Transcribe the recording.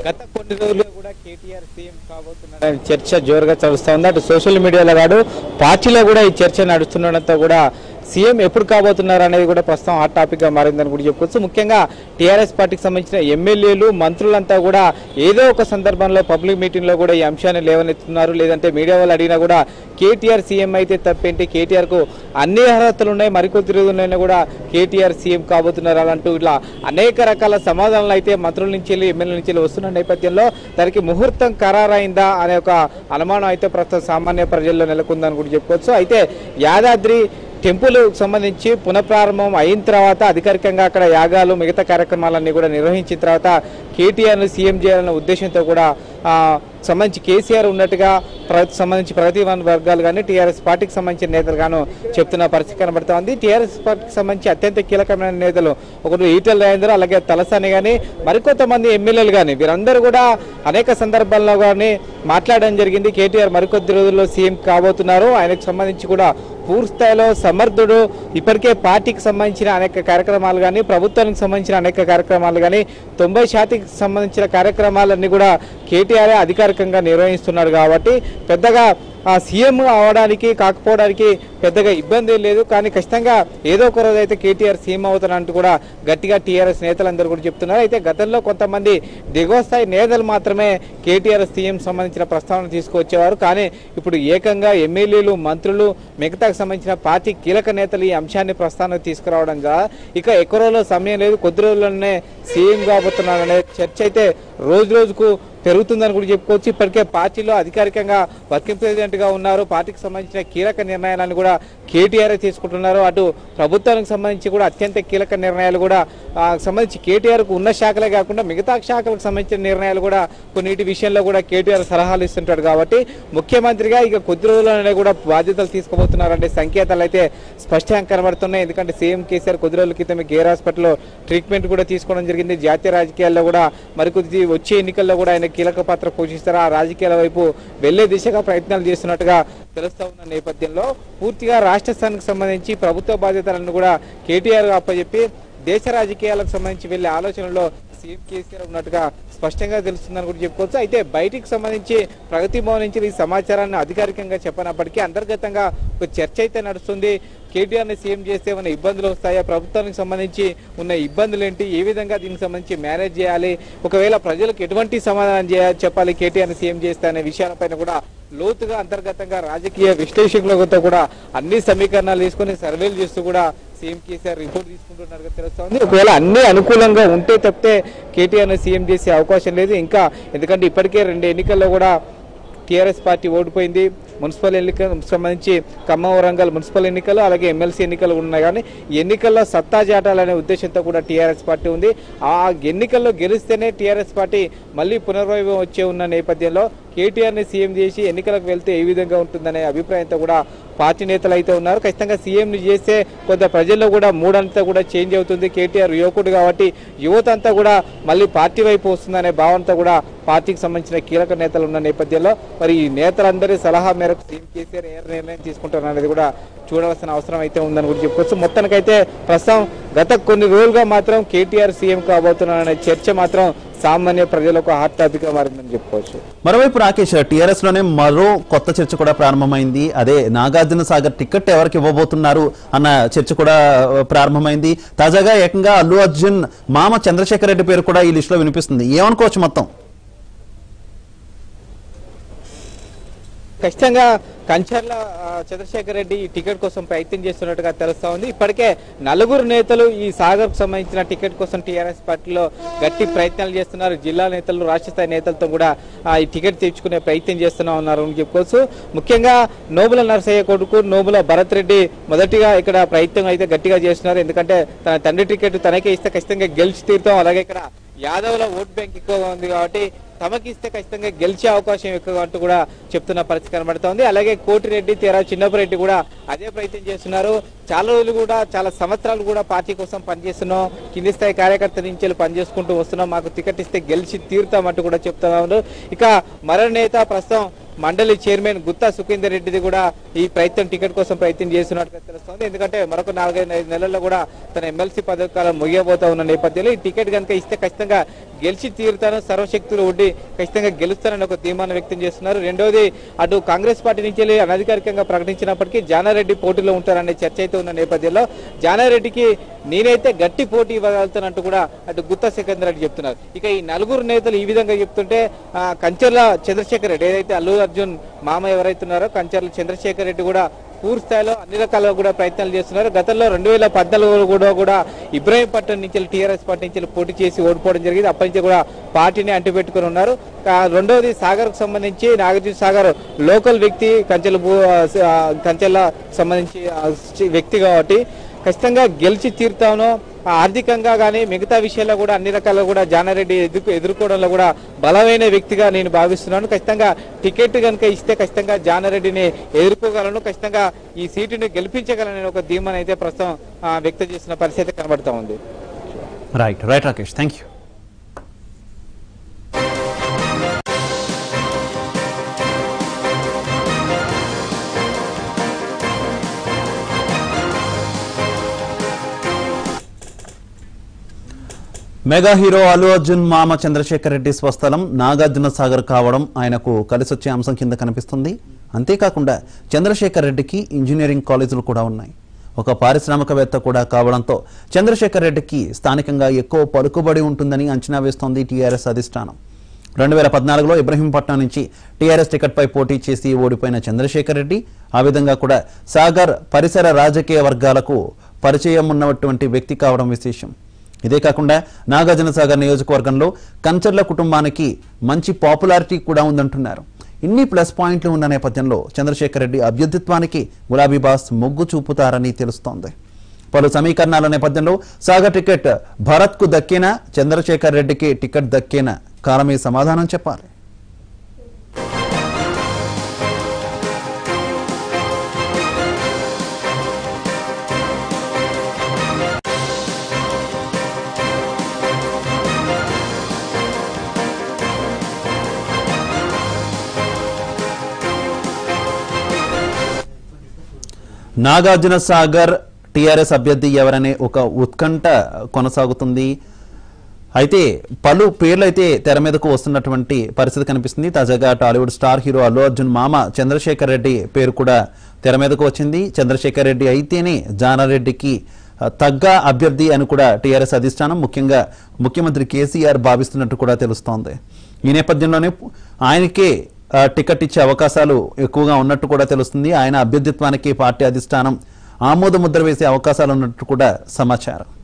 గత కొన్ని రోజులుగా కూడా కేటీఆర్ సీఎం కాబోతున్నాడని చర్చ జోరుగా చదువుతా ఉంది అటు సోషల్ మీడియాలో కాదు పార్టీలో కూడా ఈ చర్చ నడుస్తుండడంతో కూడా సీఎం ఎప్పుడు కాబోతున్నారు అనేది కూడా ప్రస్తుతం హాట్ టాపిక్ గా మారిందని కూడా చెప్పుకోవచ్చు ముఖ్యంగా టీఆర్ఎస్ పార్టీకి సంబంధించిన ఎమ్మెల్యేలు మంత్రులంతా కూడా ఏదో ఒక సందర్భంలో పబ్లిక్ మీటింగ్ లో కూడా ఈ అంశాన్ని లేవనెత్తున్నారు లేదంటే మీడియా వాళ్ళు అడిగినా కూడా కేటీఆర్ సీఎం అయితే తప్పేంటి కేటీఆర్ కు అన్ని అర్హతలు ఉన్నాయి మరికొద్ది రోజులైనా కూడా కేటీఆర్ సీఎం కాబోతున్నారు అలాంటూ ఇట్లా అనేక రకాల సమాధానాలు అయితే మంత్రుల నుంచి వెళ్ళి ఎమ్మెల్యేల నుంచి వెళ్ళి వస్తున్న నేపథ్యంలో దానికి ముహూర్తం ఖరారైందా అనే ఒక అనుమానం అయితే ప్రస్తుతం సామాన్య ప్రజల్లో నెలకొందని కూడా చెప్పుకోవచ్చు అయితే యాదాద్రి టెంపుల్ సంబంధించి పునఃప్రారంభం అయిన తర్వాత అధికారికంగా అక్కడ యాగాలు మిగతా కార్యక్రమాలన్నీ కూడా నిర్వహించిన తర్వాత కేటీఆర్ను సీఎం చేయాలన్న ఉద్దేశంతో కూడా ఆ, సంబంధించి కేసీఆర్ ఉన్నట్టుగా ప్ర- సంబంధించి ప్రగతి వర్గాలు కానీ టీఆర్ఎస్ పార్టీకి సంబంధించిన నేతలు గాను చెప్తున్న పరిస్థితి కనబడతా ఉంది టీఆర్ఎస్ పార్టీకి సంబంధించి అత్యంత కీలకమైన నేతలు ఒకరు ఈటల రాజేందర్ అలాగే తలసాని కానీ మరికొంతమంది ఎమ్మెల్యేలు కానీ వీరందరూ కూడా అనేక సందర్భాల్లో కానీ మాట్లాడడం జరిగింది కేటీఆర్ మరికొద్ది రోజుల్లో సీఎం కాబోతున్నారు ఆయనకు సంబంధించి కూడా పూర్తి స్థాయిలో సమర్థుడు ఇప్పటికే పార్టీకి సంబంధించిన అనేక కార్యక్రమాలు కానీ ప్రభుత్వానికి సంబంధించిన అనేక కార్యక్రమాలు కానీ తొంభై శాతికి సంబంధించిన కార్యక్రమాలన్నీ కూడా కేటీఆర్ అధికారికంగా నిర్వహిస్తున్నారు కాబట్టి పెద్దగా ఆ సీఎం అవడానికి కాకపోవడానికి పెద్దగా ఇబ్బంది లేదు కానీ ఖచ్చితంగా ఏదో ఒక రోజు అయితే కేటీఆర్ సీఎం అవుతానంటూ కూడా గట్టిగా టీఆర్ఎస్ నేతలందరూ కూడా చెప్తున్నారు అయితే గతంలో కొంతమంది దిగువ స్థాయి నేతలు మాత్రమే కేటీఆర్ సీఎం సంబంధించిన ప్రస్తావన తీసుకువచ్చేవారు కానీ ఇప్పుడు ఏకంగా ఎమ్మెల్యేలు మంత్రులు మిగతాకు సంబంధించిన పార్టీ కీలక నేతలు ఈ అంశాన్ని ప్రస్తావన తీసుకురావడం ద్వారా ఇక ఎక్కువ రోజుల సమయం లేదు కొద్ది రోజుల్లోనే సీఎం కాబోతున్నారనే చర్చ అయితే రోజు రోజుకు పెరుగుతుందని కూడా చెప్పుకోవచ్చు ఇప్పటికే పార్టీలో అధికారికంగా వర్కింగ్ ప్రెసిడెంట్ గా ఉన్నారు పార్టీకి సంబంధించిన కీలక నిర్ణయాలను కూడా కేటీఆర్ తీసుకుంటున్నారు అటు ప్రభుత్వానికి సంబంధించి కూడా అత్యంత కీలక నిర్ణయాలు కూడా ఆ, సంబంధించి కేటీఆర్ కు ఉన్న శాఖలే కాకుండా మిగతా శాఖలకు సంబంధించిన నిర్ణయాలు కూడా కొన్నిటి విషయంలో కూడా కేటీఆర్ సలహాలు ఇస్తుంటాడు కాబట్టి ముఖ్యమంత్రిగా ఇక కొద్ది రోజుల్లోనే కూడా బాధ్యతలు తీసుకోబోతున్నారనే సంకేతాలు అయితే స్పష్టంగా కనబడుతున్నాయి ఎందుకంటే సీఎం కేసీఆర్ కొద్ది రోజుల క్రితమే గేర్ హాస్పిటల్లో ట్రీట్మెంట్ కూడా తీసుకోవడం జరిగింది జాతీయ రాజకీయాల్లో కూడా మరికొద్ది వచ్చే ఎన్నికల్లో కూడా ఆయన కీలక పాత్ర పోషిస్తారు ఆ రాజకీయాల వైపు వెళ్లే దిశగా ప్రయత్నాలు చేస్తున్నట్టుగా తెలుస్తా ఉన్న నేపథ్యంలో పూర్తిగా రాష్ట్ర స్థానికి సంబంధించి ప్రభుత్వ బాధ్యతలను కూడా కేటీఆర్ అప్పచెప్పి దేశ రాజకీయాలకు సంబంధించి వెళ్లే ఆలోచనలో సీఎం కేసీఆర్ ఉన్నట్టుగా స్పష్టంగా తెలుస్తుందని కూడా చెప్పుకోవచ్చు అయితే బయటికి సంబంధించి ప్రగతి భవన్ నుంచి ఈ సమాచారాన్ని అధికారికంగా చెప్పనప్పటికీ అంతర్గతంగా ఒక చర్చ అయితే నడుస్తుంది కేటీఆర్ ని సీఎం చేస్తే ఏమైనా ఇబ్బందులు వస్తాయా ప్రభుత్వానికి సంబంధించి ఉన్న ఇబ్బందులు ఏంటి ఏ విధంగా దీనికి సంబంధించి మేనేజ్ చేయాలి ఒకవేళ ప్రజలకు ఎటువంటి సమాధానం చేయాలి చెప్పాలి కేటీఆర్ ని సీఎం చేస్తే అనే విషయాలపైన కూడా లోతుగా అంతర్గతంగా రాజకీయ విశ్లేషకులతో కూడా అన్ని సమీకరణాలు తీసుకొని సర్వేలు చేస్తూ కూడా సీఎం కేసీఆర్ రిపోర్ట్ తీసుకుంటున్నట్టుగా తెలుస్తా ఉంది ఒకవేళ అన్ని అనుకూలంగా ఉంటే తప్పితే కేటీఆర్ ని సీఎం చేసే అవకాశం లేదు ఇంకా ఎందుకంటే ఇప్పటికే రెండు ఎన్నికల్లో కూడా టీఆర్ఎస్ పార్టీ ఓడిపోయింది మున్సిపల్ ఎన్నికలకు సంబంధించి ఖమ్మం వరంగల్ మున్సిపల్ ఎన్నికలు అలాగే ఎమ్మెల్సీ ఎన్నికలు ఉన్నాయి కానీ ఈ ఎన్నికల్లో సత్తా చాటాలనే ఉద్దేశంతో కూడా టీఆర్ఎస్ పార్టీ ఉంది ఆ ఎన్నికల్లో గెలిస్తేనే టీఆర్ఎస్ పార్టీ మళ్ళీ పునర్వైభవం వచ్చే ఉన్న నేపథ్యంలో కేటీఆర్ ని సీఎం చేసి ఎన్నికలకు వెళ్తే ఏ విధంగా ఉంటుందనే అభిప్రాయంతో కూడా పార్టీ నేతలు అయితే ఉన్నారు ఖచ్చితంగా సీఎం ని చేస్తే కొంత ప్రజల్లో కూడా మూడంతా కూడా చేంజ్ అవుతుంది కేటీఆర్ యువకుడు కాబట్టి యువత అంతా కూడా మళ్ళీ పార్టీ వైపు వస్తుందనే భావనతో కూడా పార్టీకి సంబంధించిన కీలక నేతలు ఉన్న నేపథ్యంలో మరి ఈ నేతలందరి సలహా మేరకు సీఎం కేసీఆర్ ఏ నిర్ణయం తీసుకుంటారు అనేది కూడా చూడవలసిన అవసరం అయితే ఉందని కూడా చెప్పుకోవచ్చు మొత్తానికైతే ప్రస్తుతం గత కొన్ని రోజులుగా మాత్రం కేటీఆర్ సీఎం కాబోతున్నారనే చర్చ మాత్రం సామాన్య ప్రజలకు హాట్ టాపిక్ గా మారిందని చెప్పుకోవచ్చు మరోవైపు రాకేష్ టీఆర్ఎస్ లోనే మరో కొత్త చర్చ కూడా ప్రారంభమైంది అదే నాగార్జున సాగర్ టికెట్ ఎవరికి ఇవ్వబోతున్నారు అన్న చర్చ కూడా ఆ, ప్రారంభమైంది తాజాగా ఏకంగా అల్లు అర్జున్ మామ చంద్రశేఖర్ రెడ్డి పేరు కూడా ఈ లిస్ట్ లో వినిపిస్తుంది ఏమనుకోవచ్చు మొత్తం ఖచ్చితంగా కంచర్ల ఆ, చంద్రశేఖర్ రెడ్డి ఈ టికెట్ కోసం ప్రయత్నం చేస్తున్నట్టుగా తెలుస్తా ఉంది ఇప్పటికే నలుగురు నేతలు ఈ సాగర్ కు సంబంధించిన టికెట్ కోసం టీఆర్ఎస్ పార్టీలో గట్టి ప్రయత్నాలు చేస్తున్నారు జిల్లా నేతలు రాష్ట్ర స్థాయి నేతలతో కూడా ఆ, ఈ టికెట్ తెచ్చుకునే ప్రయత్నం చేస్తున్నా ఉన్నారు అని చెప్పుకోవచ్చు ముఖ్యంగా నోముల నరసయ్య కొడుకు నోముల భరత్ రెడ్డి మొదటిగా ఇక్కడ ప్రయత్నం అయితే గట్టిగా చేస్తున్నారు ఎందుకంటే తన తండ్రి టికెట్ తనకే ఇస్తే ఖచ్చితంగా గెలిచి తీరుతాం అలాగే ఇక్కడ యాదవ్ల ఓట్ బ్యాంక్ ఎక్కువగా ఉంది కాబట్టి తమకి ఇస్తే ఖచ్చితంగా గెలిచే అవకాశం ఎక్కువ అంటూ కూడా చెప్తున్న పరిస్థితి కనబడుతోంది అలాగే కోటిరెడ్డి తీరా చిన్నపరెడ్డి కూడా అదే ప్రయత్నం చేస్తున్నారు చాలా రోజులు కూడా చాలా సంవత్సరాలు కూడా పార్టీ కోసం పనిచేస్తున్నాం కింది స్థాయి కార్యకర్త నుంచి వెళ్ళి పనిచేసుకుంటూ వస్తున్నాం మాకు టికెట్ ఇస్తే గెలిచి తీరుతామంటూ కూడా చెప్తున్నారు ఇక మరో నేత ప్రస్తుతం మండలి చైర్మన్ గుత్తా సుఖేందర్ రెడ్డిది కూడా ఈ ప్రయత్నం టికెట్ కోసం ప్రయత్నం చేస్తున్నట్టుగా తెలుస్తోంది ఎందుకంటే మరొక నాలుగైదు ఐదు నెలల్లో కూడా తన ఎమ్మెల్సీ పదవి కాలం ముగియబోతా ఉన్న నేపథ్యంలో ఈ టికెట్ కనుక ఇస్తే ఖచ్చితంగా గెలిచి తీరుతాను సర్వశక్తులు ఉండి ఖచ్చితంగా గెలుస్తానని ఒక తీర్మానం వ్యక్తం చేస్తున్నారు రెండోది అటు కాంగ్రెస్ పార్టీ నుంచి వెళ్ళి అనధికారికంగా ప్రకటించినప్పటికీ జానారెడ్డి పోటీలో ఉంటారనే చర్చ అయితే ఉన్న నేపథ్యంలో జానారెడ్డికి నేనైతే గట్టి పోటీ ఇవ్వగలుగుతానంటూ కూడా అటు గుత్తా సికందర్ రెడ్డి చెప్తున్నారు ఇక ఈ నలుగురు నేతలు ఈ విధంగా చెప్తుంటే ఆ, కంచర్ల చంద్రశేఖర్ రెడ్డి ఏదైతే అల్లు అర్జున్ మామ ఎవరైతే ఉన్నారో కంచర్ల చంద్రశేఖర్ రెడ్డి కూడా పూర్తి స్థాయిలో అన్ని రకాలుగా కూడా ప్రయత్నాలు చేస్తున్నారు గతంలో రెండు వేల పద్నాలుగు కూడా కూడా ఇబ్రాహీంపట్నం నుంచి టీఆర్ఎస్ పార్టీ నుంచి పోటీ చేసి ఓడిపోవడం జరిగింది అప్పటి నుంచి కూడా పార్టీని అంటిపెట్టుకుని ఉన్నారు కా- రెండవది సాగర్ కు సంబంధించి నాగార్జున సాగర్ లోకల్ వ్యక్తి కంచెల భూ ఆ, కంచెల సంబంధించి ఆ, వ్యక్తి కాబట్టి ఖచ్చితంగా గెలిచి తీరుతాను ఆర్థికంగా కానీ మిగతా విషయాల్లో కూడా అన్ని రకాల కూడా జానారెడ్డి ఎదుర్కొ ఎదుర్కోవడంలో కూడా బలమైన వ్యక్తిగా నేను భావిస్తున్నాను ఖచ్చితంగా టికెట్ కనుక ఇస్తే ఖచ్చితంగా జానారెడ్డిని ఎదుర్కోగలను ఖచ్చితంగా ఈ సీటుని గెలిపించగలనని ఒక ధీమాని అయితే ప్రస్తుతం ఆ, వ్యక్తం చేసిన పరిస్థితి కనబడతా ఉంది right right Rakesh thank you mega hero Allu Arjun మామ చంద్రశేఖర్ రెడ్డి స్వస్థలం నాగార్జున సాగర్ కావడం ఆయనకు కలిసొచ్చే అంశం కింద కనిపిస్తుంది అంతేకాకుండా చంద్రశేఖర్ రెడ్డికి ఇంజనీరింగ్ కాలేజీలు కూడా ఉన్నాయి ఒక పారిశ్రామికవేత్త కూడా కావడంతో చంద్రశేఖర్ రెడ్డికి స్థానికంగా ఎక్కువ పలుకుబడి ఉంటుందని అంచనా వేస్తోంది టీఆర్ఎస్ అధిష్టానం రెండు వేల పద్నాలుగులో ఇబ్రహీంపట్నం నుంచి టీఆర్ఎస్ టికెట్పై పోటీ చేసి ఓడిపోయిన చంద్రశేఖర్ రెడ్డి ఆ విధంగా కూడా సాగర్ పరిసర రాజకీయ వర్గాలకు పరిచయం ఉన్నటువంటి వ్యక్తి కావడం విశేషం ఇదే కాకుండా నాగార్జున సాగర్ నియోజకవర్గంలో కంచర్ల కుటుంబానికి మంచి పాపులారిటీ కూడా ఉందంటున్నారు ఇన్ని ప్లస్ పాయింట్లు ఉన్న నేపథ్యంలో చంద్రశేఖర్ రెడ్డి అభ్యర్థిత్వానికి గులాబీ బాస్ మొగ్గు చూపుతారని తెలుస్తోంది పలు సమీకరణాల నేపథ్యంలో సాగర్ టికెట్ భరత్ కు దక్కేనా చంద్రశేఖర్ రెడ్డికి టికెట్ దక్కేనా కాలమే సమాధానం చెప్పాలి నాగార్జున సాగర్ టీఆర్ఎస్ అభ్యర్థి ఎవరనే ఒక ఉత్కంఠ కొనసాగుతుంది అయితే పలు పేర్లు అయితే తెర మీదకు వస్తున్నటువంటి పరిస్థితి కనిపిస్తుంది తాజాగా Tollywood star hero Allu Arjun మామ చంద్రశేఖర్ రెడ్డి పేరు కూడా తెర మీదకు వచ్చింది చంద్రశేఖర్ రెడ్డి అయితేనే జానారెడ్డికి ఆ, తగ్గ అభ్యర్థి అని కూడా టీఆర్ఎస్ అధిష్టానం ముఖ్యంగా ముఖ్యమంత్రి కేసీఆర్ భావిస్తున్నట్టు కూడా తెలుస్తోంది ఈ నేపథ్యంలోనే ఆయనకే ఆ, టికెట్ ఇచ్చే అవకాశాలు ఎక్కువగా ఉన్నట్టు కూడా తెలుస్తుంది ఆయన అభ్యర్థిత్వానికి పార్టీ అధిష్టానం ఆమోద ముద్ర వేసే అవకాశాలు ఉన్నట్టు కూడా సమాచారం